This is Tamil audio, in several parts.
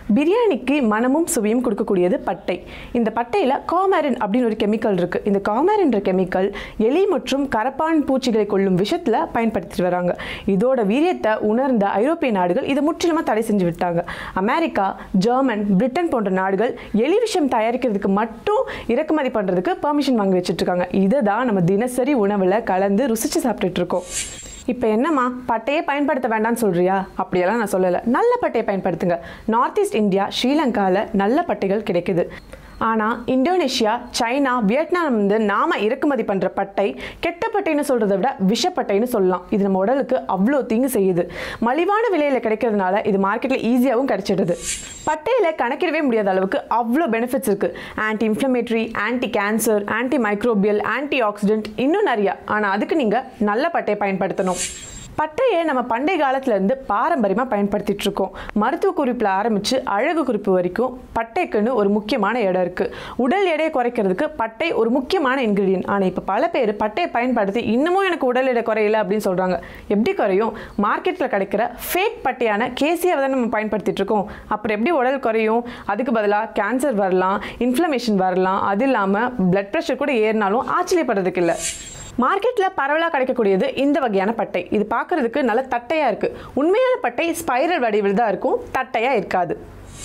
பிரியாணிக்கு மனமும் சுவையும் கொடுக்கக்கூடியது பட்டை இந்த பட்டையில் காமரின் அப்படின்னு ஒரு கெமிக்கல் இருக்குது இந்த காமரின்ற கெமிக்கல் எலி மற்றும் கரப்பான் பூச்சிகளை கொள்ளும் விஷயத்தில் பயன்படுத்திட்டு வராங்க இதோட வீரியத்தை உணர்ந்த ஐரோப்பிய நாடுகள் இதை முற்றிலுமாக தடை செஞ்சு விட்டாங்க அமெரிக்கா ஜெர்மன் பிரிட்டன் போன்ற நாடுகள் எலி விஷம் தயாரிக்கிறதுக்கு மட்டும் இறக்குமதி பண்ணுறதுக்கு பெர்மிஷன் வாங்கி வச்சுட்டு இருக்காங்க இதை தான் நம்ம தினசரி உணவில் கலந்து ருசிச்சு சாப்பிட்டுட்டு இருக்கோம் இப்போ என்னம்மா பட்டையை பயன்படுத்த வேண்டாம்னு சொல்றியா அப்படியெல்லாம் நான் சொல்லலை நல்ல பட்டையை பயன்படுத்துங்க நார்த் ஈஸ்ட் இந்தியா ஸ்ரீலங்காவில் நல்ல பட்டைகள் கிடைக்குது ஆனால் இந்தோனேஷியா சைனா வியட்நாம் வந்து நாம இறக்குமதி பண்ணுற பட்டை கெட்ட பட்டைன்னு சொல்கிறத விட விஷப்பட்டைன்னு சொல்லலாம் இது நம்ம உடலுக்கு அவ்வளோ தீங்கு செய்யுது மலிவான விலையில் கிடைக்கிறதுனால இது மார்க்கெட்டில் ஈஸியாகவும் கிடைச்சிடுது பட்டையில் கணக்கிடவே முடியாத அளவுக்கு அவ்வளோ பெனிஃபிட்ஸ் இருக்குது anti inflammatory anti cancer anti microbial anti oxidant இன்னும் நிறையா ஆனால் அதுக்கு நீங்கள் நல்ல பட்டையை பயன்படுத்தணும் பட்டையை நம்ம பண்டைய காலத்துலேருந்து பாரம்பரியமாக பயன்படுத்திட்டு இருக்கோம் மருத்துவ குறிப்பில் ஆரம்பித்து அழகு குறிப்பு வரைக்கும் பட்டைக்குன்னு ஒரு முக்கியமான இடம் இருக்குது உடல் எடையை குறைக்கிறதுக்கு பட்டை ஒரு முக்கியமான இன்க்ரீடியன்ட் ஆனால் இப்போ பல பேர் பட்டையை பயன்படுத்தி இன்னமும் எனக்கு உடல் எடை குறையல அப்படின்னு சொல்கிறாங்க எப்படி குறையும் மார்க்கெட்டில் கிடைக்கிற ஃபேக் பட்டையான கேசியாவை தான் நம்ம பயன்படுத்திட்டு இருக்கோம் அப்புறம் எப்படி உடல் குறையும் அதுக்கு பதிலாக கேன்சர் வரலாம் இன்ஃப்ளமேஷன் வரலாம் அது இல்லாமல் பிளட் ப்ரெஷர் கூட ஏறினாலும் ஆச்சரியப்படுறதுக்கு இல்லை மார்க்கெட்டில் பரவலாக கிடைக்கக்கூடியது இந்த வகையான பட்டை இது பார்க்குறதுக்கு நல்ல தட்டையாக இருக்குது உண்மையான பட்டை ஸ்பைரல் வடிவில் தான் இருக்கும் தட்டையாக இருக்காது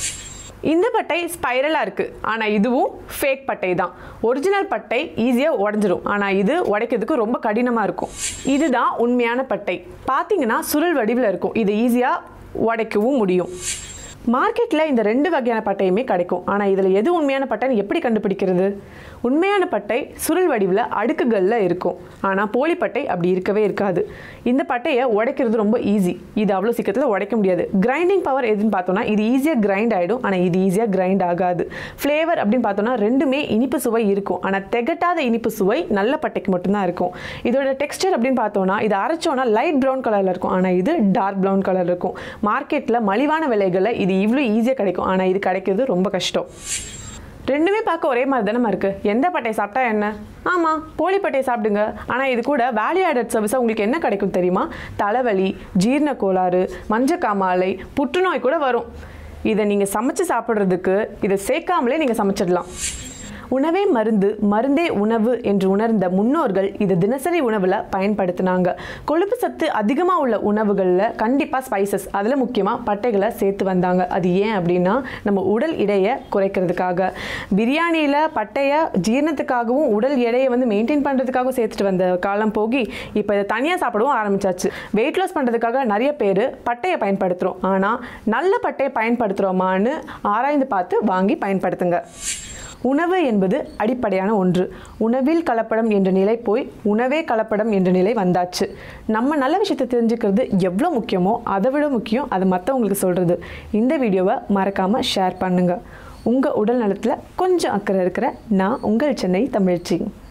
இந்த பட்டை ஸ்பைரலாக இருக்குது ஆனால் இதுவும் ஃபேக் பட்டை தான் ஒரிஜினல் பட்டை ஈஸியாக உடஞ்சிரும் ஆனால் இது உடைக்கிறதுக்கு ரொம்ப கடினமாக இருக்கும் இதுதான் உண்மையான பட்டை பார்த்தீங்கன்னா சுருள் வடிவில் இருக்கும் இது ஈஸியாக உடைக்கவும் முடியும் மார்க்கெட்டில் இந்த ரெண்டு வகையான பட்டையுமே கிடைக்கும் ஆனால் இதில் எது உண்மையான பட்டைன்னு எப்படி கண்டுபிடிக்கிறது உண்மையான பட்டை சுருள் வடிவில் அடுக்குகளில் இருக்கும் ஆனால் போலி பட்டை அப்படி இருக்கவே இருக்காது இந்த பட்டையை உடைக்கிறது ரொம்ப ஈஸி இது அவ்வளோ சீக்கிரத்தில் உடைக்க முடியாது கிரைண்டிங் பவர் எதுன்னு பார்த்தோன்னா இது ஈஸியாக கிரைண்ட் ஆகிடும் ஆனால் இது ஈஸியாக கிரைண்ட் ஆகாது ஃப்ளேவர் அப்படின்னு பார்த்தோன்னா ரெண்டுமே இனிப்பு சுவை இருக்கும் ஆனால் திகட்டாத இனிப்பு சுவை நல்ல பட்டைக்கு மட்டும்தான் இருக்கும் இதோட டெக்ஸ்டர் அப்படின்னு பார்த்தோன்னா இது அரைச்சோன்னா லைட் ப்ரௌன் கலரில் இருக்கும் ஆனால் இது டார்க் ப்ரௌன் கலர் இருக்கும் மார்க்கெட்டில் மலிவான விலைகளில் இது இவ்வளோ ஈஸியாக கிடைக்கும் ஆனால் இது கிடைக்கிறது ரொம்ப கஷ்டம் ரெண்டுமே பார்க்க ஒரே மாதிரி தானே இருக்குது எந்த பட்டையை சாப்பிட்டா என்ன ஆமாம் போலி பட்டையை சாப்பிடுங்க ஆனால் இது கூட வேல்யூ ஆடட் சர்வீஸாக உங்களுக்கு என்ன கிடைக்கும் தெரியுமா தலைவலி ஜீரண கோளாறு மஞ்சக்காமாலை புற்றுநோய் கூட வரும் இதை நீங்கள் சமைச்சு சாப்பிட்றதுக்கு இதை சேர்க்காமலே நீங்கள் சமைச்சிடலாம் உணவே மருந்து மருந்தே உணவு என்று உணர்ந்த முன்னோர்கள் இதை தினசரி உணவில் பயன்படுத்தினாங்க கொழுப்பு சத்து அதிகமாக உள்ள உணவுகளில் கண்டிப்பாக ஸ்பைசஸ் அதில் முக்கியமாக பட்டைகளை சேர்த்து வந்தாங்க அது ஏன் அப்படின்னா நம்ம உடல் எடையை குறைக்கிறதுக்காக பிரியாணியில் பட்டையை ஜீரணத்துக்காகவும் உடல் எடையை வந்து மெயின்டைன் பண்ணுறதுக்காகவும் சேர்த்துட்டு வந்த காலம் போகி இப்போ இதை தனியாக சாப்பிடவும் ஆரம்பிச்சாச்சு வெயிட் லாஸ் பண்ணுறதுக்காக நிறைய பேர் பட்டையை பயன்படுத்துகிறோம் ஆனால் நல்ல பட்டையை பயன்படுத்துகிறோமான்னு ஆராய்ந்து பார்த்து வாங்கி பயன்படுத்துங்க உணவு என்பது அடிப்படையான ஒன்று உணவில் கலப்படம் என்ற நிலை போய் உணவே கலப்படம் என்ற நிலை வந்தாச்சு நம்ம நல்ல விஷயத்தை தெரிஞ்சுக்கிறது எவ்வளோ முக்கியமோ அதை விட முக்கியம் அதை மற்றவங்களுக்கு சொல்கிறது இந்த வீடியோவை மறக்காமல் ஷேர் பண்ணுங்கள் உங்கள் உடல் நலத்தில் கொஞ்சம் அக்கறை இருக்கிற நான் உங்கள் சென்னை தமிழ்ச்சி